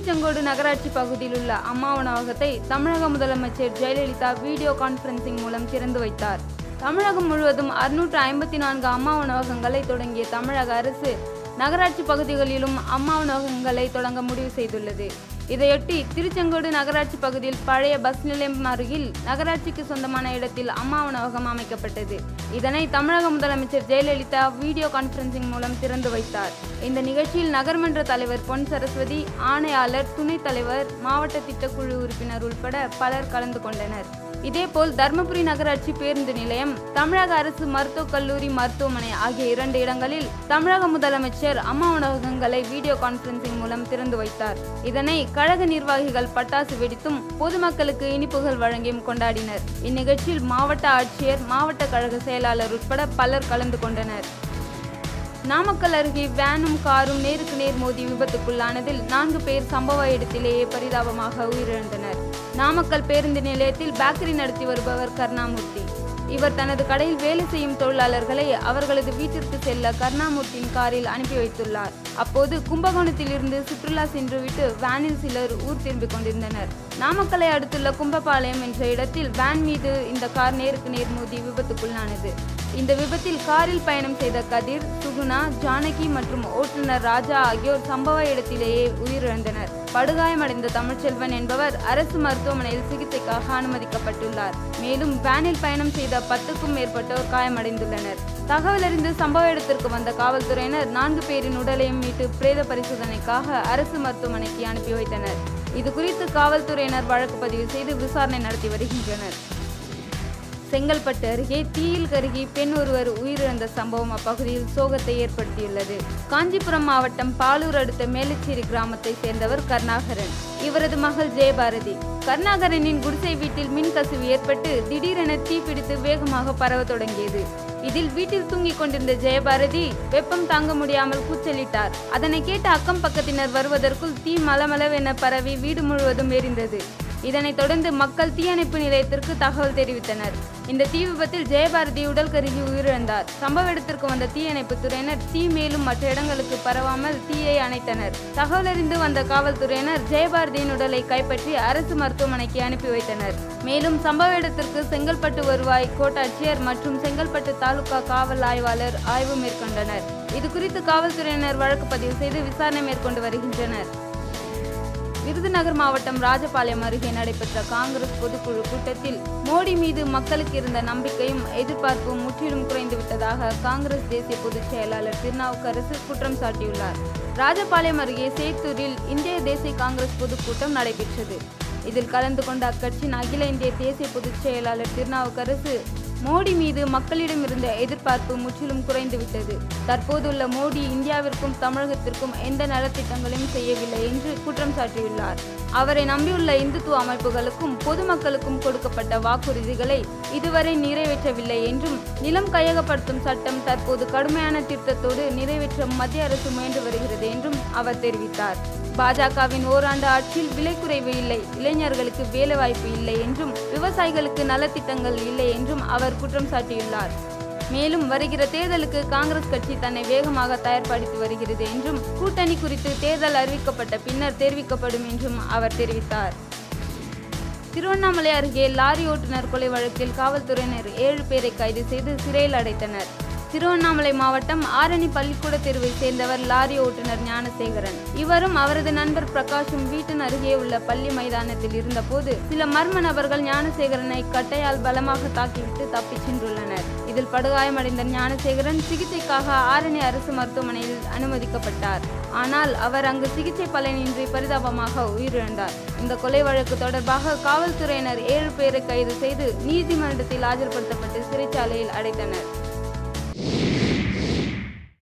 திருச்செங்கோடு நகராட்சி பகுதியில் உள்ள அம்மா உணவகத்தை தமிழக முதலமைச்சர் ஜெயலலிதா வீடியோ கான்ஃபரன்சிங் மூலம் திறந்து வைத்தார் தமிழகம் முழுவதும் அறுநூற்று ஐம்பத்தி நான்கு அம்மா உணவகங்களை தொடங்கிய தமிழக அரசு நகராட்சி பகுதிகளிலும் அம்மா உணவகங்களை தொடங்க முடிவு செய்துள்ளது இதையொட்டி திருச்செங்கோடு நகராட்சி பகுதியில் பழைய பஸ் நிலையம் அருகில் நகராட்சிக்கு சொந்தமான இடத்தில் அம்மா உணவகம் அமைக்கப்பட்டது இதனை தமிழக முதலமைச்சர் ஜெயலலிதா வீடியோ கான்ஃபரன்சிங் மூலம் திறந்து வைத்தார் இந்த நிகழ்ச்சியில் நகர்மன்ற தலைவர் பொன் சரஸ்வதி ஆணையாளர் துணைத் தலைவர் மாவட்ட திட்டக்குழு உறுப்பினர் உட்பட பலர் கலந்து கொண்டனர் இதேபோல் தர்மபுரி நகராட்சி பேருந்து நிலையம் தமிழக அரசு மருத்துவக் கல்லூரி மருத்துவமனை ஆகிய இரண்டு இடங்களில் தமிழக முதலமைச்சர் அம்மா உணவகங்களை வீடியோ கான்ஃபரன்சிங் மூலம் திறந்து வைத்தார் இதனை கழக நிர்வாகிகள் பட்டாசு வெடித்தும் பொதுமக்களுக்கு இனிப்புகள் வழங்கியும் கொண்டாடினர் இந்நிகழ்ச்சியில் மாவட்ட ஆட்சியர் மாவட்ட கழக செயலாளர் உட்பட பலர் கலந்து கொண்டனர் நாமக்கல் அருகே வேனும் காரும் நேருக்கு நேர் மோதி விபத்துக்குள்ளானதில் நான்கு பேர் சம்பவ இடத்திலேயே பரிதாபமாக உயிரிழந்தனர் நாமக்கல் பேருந்து நிலையத்தில் பேக்கரி நடத்தி வருபவர் கருணாமூர்த்தி இவர் தனது கடையில் வேலை செய்யும் தொழிலாளர்களை அவர்களது வீட்டிற்கு செல்ல கருணாமூர்த்தியின் காரில் அனுப்பி வைத்துள்ளார் அப்போது கும்பகோணத்தில் இருந்து சுற்றுலா சென்றுவிட்டு வேனில் சிலர் ஊர் திரும்பிக் கொண்டிருந்தனர் நாமக்கலை அடுத்துள்ள கும்பபாளையம் என்ற இடத்தில் வேன் மீது இந்த கார் நேருக்கு நேர் மோதி விபத்துக்குள்ளானது இந்த விபத்தில் காரில் பயணம் செய்த கதிர் சுகுணா ஜானகி மற்றும் ஓட்டுநர் ராஜா ஆகியோர் சம்பவ இடத்திலேயே உயிரிழந்தனர் படுகாயமடைந்த தமிழ்ச்செல்வன் என்பவர் அரசு மருத்துவமனையில் சிகிச்சைக்காக அனுமதிக்கப்பட்டுள்ளார் மேலும் வேனில் பயணம் செய்த பத்துக்கும் மேற்பட்டோர் காயமடைந்துள்ளனர் தகவல் அறிந்து சம்பவ இடத்திற்கு வந்த காவல்துறையினர் நான்கு பேரின் உடலையும் மீட்டு பிரேத பரிசோதனைக்காக அரசு மருத்துவமனைக்கு அனுப்பி வைத்தனர் இது குறித்து காவல்துறையினர் வழக்கு பதிவு செய்து விசாரணை நடத்தி வருகின்றனர் செங்கல்பட்டு அருகே தீயில் கருகி பெண் ஒருவர் உயிரிழந்த சம்பவம் அப்பகுதியில் சோகத்தை ஏற்படுத்தியுள்ளது காஞ்சிபுரம் மாவட்டம் பாலூர் அடுத்த மேலச்சேரி கிராமத்தை சேர்ந்தவர் கருணாகரன் இவரது மகள் ஜெயபாரதி கருணாகரனின் குடிசை வீட்டில் மின் கசிவு ஏற்பட்டு திடீரென தீப்பிடித்து வேகமாக பரவ தொடங்கியது இதில் வீட்டில் தூங்கிக் கொண்டிருந்த ஜெயபாரதி வெப்பம் தாங்க முடியாமல் கூச்சலிட்டார் அதனை கேட்ட அக்கம் பக்கத்தினர் வருவதற்குள் தீ மலமளவென பரவி வீடு முழுவதும் எரிந்தது இதனைத் தொடர்ந்து மக்கள் தீயணைப்பு நிலையத்திற்கு தகவல் தெரிவித்தனர் இந்த தீ விபத்தில் ஜெயபாரதி உடல் கருகி உயிரிழந்தார் சம்பவ இடத்திற்கு வந்த தீயணைப்பு துறையினர் தீ மேலும் மற்ற இடங்களுக்கு பரவாமல் தீயை அணைத்தனர் தகவல் அறிந்து வந்த காவல்துறையினர் ஜெயபாரதியின் உடலை கைப்பற்றி அரசு மருத்துவமனைக்கு அனுப்பி வைத்தனர் மேலும் சம்பவ இடத்திற்கு செங்கல்பட்டு வருவாய் கோட்டாட்சியர் மற்றும் செங்கல்பட்டு தாலுகா காவல் ஆய்வாளர் ஆய்வு மேற்கொண்டனர் இதுகுறித்து காவல்துறையினர் வழக்கு பதிவு செய்து விசாரணை மேற்கொண்டு வருகின்றனர் விருதுநகர் மாவட்டம் ராஜபாளையம் அருகே நடைபெற்ற காங்கிரஸ் பொதுக்குழு கூட்டத்தில் மோடி மீது மக்களுக்கு இருந்த நம்பிக்கையும் எதிர்பார்ப்பும் முற்றிலும் குறைந்துவிட்டதாக காங்கிரஸ் தேசிய பொதுச் செயலாளர் திருநாவுக்கரசு குற்றம் சாட்டியுள்ளார் ராஜபாளையம் அருகே சேத்தூரில் இந்திய தேசிய காங்கிரஸ் பொதுக்கூட்டம் நடைபெற்றது இதில் கலந்து கொண்ட அக்கட்சியின் அகில இந்திய தேசிய பொதுச் செயலாளர் திருநாவுக்கரசு மோடி மீது மக்களிடம் இருந்த எதிர்பார்ப்பு முற்றிலும் குறைந்துவிட்டது தற்போதுள்ள மோடி இந்தியாவிற்கும் தமிழகத்திற்கும் எந்த நலத்திட்டங்களையும் செய்யவில்லை என்று குற்றம் சாட்டியுள்ளார் அவரை நம்பியுள்ள இந்துத்துவ அமைப்புகளுக்கும் பொதுமக்களுக்கும் கொடுக்கப்பட்ட வாக்குறுதிகளை இதுவரை நிறைவேற்றவில்லை என்றும் நிலம் கையகப்படுத்தும் சட்டம் தற்போது கடுமையான திருத்தத்தோடு நிறைவேற்ற மத்திய அரசு முயன்று வருகிறது என்றும் அவர் தெரிவித்தார் பாஜகவின் ஓராண்டு ஆட்சியில் விலை குறைவு இல்லை இளைஞர்களுக்கு வேலைவாய்ப்பு இல்லை என்றும் விவசாயிகளுக்கு நலத்திட்டங்கள் இல்லை என்றும் அவர் குற்றம் சாட்டியுள்ளார் மேலும் வருகிற தேர்தலுக்கு காங்கிரஸ் கட்சி தன்னை வேகமாக தயார்படுத்தி வருகிறது என்றும் கூட்டணி குறித்து தேர்தல் அறிவிக்கப்பட்ட பின்னர் தெரிவிக்கப்படும் என்றும் அவர் தெரிவித்தார் திருவண்ணாமலை அருகே லாரி ஓட்டுநர் கொலை வழக்கில் காவல்துறையினர் ஏழு பேரை கைது செய்து சிறையில் அடைத்தனர் திருவண்ணாமலை மாவட்டம் ஆரணி பள்ளிக்கூட தெருவை சேர்ந்தவர் லாரி ஓட்டுநர் ஞானசேகரன் இவரும் அவரது நண்பர் பிரகாஷும் வீட்டின் அருகே உள்ள பள்ளி மைதானத்தில் இருந்தபோது சில மர்ம நபர்கள் ஞானசேகரனை கட்டையால் பலமாக தாக்கிவிட்டு தப்பிச் சென்றுள்ளனர் இதில் படுகாயமடைந்த ஞானசேகரன் சிகிச்சைக்காக ஆரணி அரசு மருத்துவமனையில் அனுமதிக்கப்பட்டார் ஆனால் அவர் அங்கு சிகிச்சை பலனின்றி பரிதாபமாக உயிரிழந்தார் இந்த கொலை வழக்கு தொடர்பாக காவல்துறையினர் ஏழு பேரை கைது செய்து நீதிமன்றத்தில் ஆஜர்படுத்தப்பட்டு சிறைச்சாலையில் அடைத்தனர்